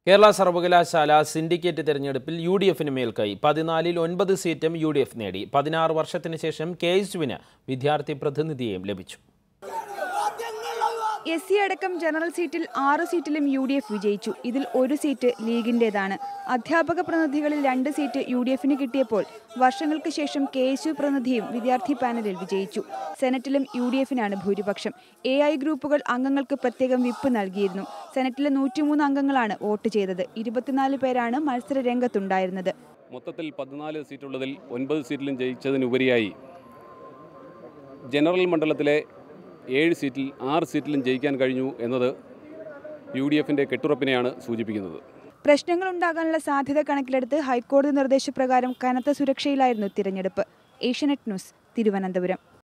കേരള സർവകലാശാല സിൻഡിക്കേറ്റ് തെരഞ്ഞെടുപ്പിൽ U D എഫിന് മേൽക്കൈ പതിനാലിൽ ഒൻപത് സീറ്റും യു ഡി എഫ് നേടി പതിനാറ് വർഷത്തിന് ശേഷം കെ എസ് യുവിന് വിദ്യാർത്ഥി പ്രതിനിധിയെയും ലഭിച്ചു എസ് സി അടക്കം ജനറൽ സീറ്റിൽ ആറ് സീറ്റിലും യു ഡി എഫ് വിജയിച്ചു ഇതിൽ ഒരു സീറ്റ് ലീഗിന്റേതാണ് അധ്യാപക പ്രതിനിധികളിൽ രണ്ട് സീറ്റ് യു ഡി എഫിന് കിട്ടിയപ്പോൾ വർഷങ്ങൾക്ക് ശേഷം കെ എസ് യു പ്രതിനിധിയും വിദ്യാർത്ഥി പാനലിൽ വിജയിച്ചു സെനറ്റിലും യു ഡി എഫിനാണ് ഭൂരിപക്ഷം എ ഐ ഗ്രൂപ്പുകൾ അംഗങ്ങൾക്ക് പ്രത്യേകം വിപ്പ് നൽകിയിരുന്നു സെനറ്റിലെ നൂറ്റിമൂന്ന് അംഗങ്ങളാണ് വോട്ട് ചെയ്തത് ഇരുപത്തിനാല് പേരാണ് മത്സര രംഗത്തുണ്ടായിരുന്നത് മൊത്തത്തിൽ പതിനാല് സീറ്റുള്ളതിൽ ഒൻപത് സീറ്റിലും ജയിച്ചതിനുപരിയായി ജനറൽ മണ്ഡലത്തിലെ ഏഴ് സീറ്റിൽ ആറ് സീറ്റിലും ജയിക്കാൻ കഴിഞ്ഞു എന്നത് യു ഡി എഫിൻ്റെ കെട്ടുറപ്പിനെയാണ് സൂചിപ്പിക്കുന്നത് പ്രശ്നങ്ങളുണ്ടാകാനുള്ള സാധ്യത കണക്കിലെടുത്ത് ഹൈക്കോടതി നിർദ്ദേശപ്രകാരം കനത്ത സുരക്ഷയിലായിരുന്നു തിരഞ്ഞെടുപ്പ് ഏഷ്യനെറ്റ് ന്യൂസ് തിരുവനന്തപുരം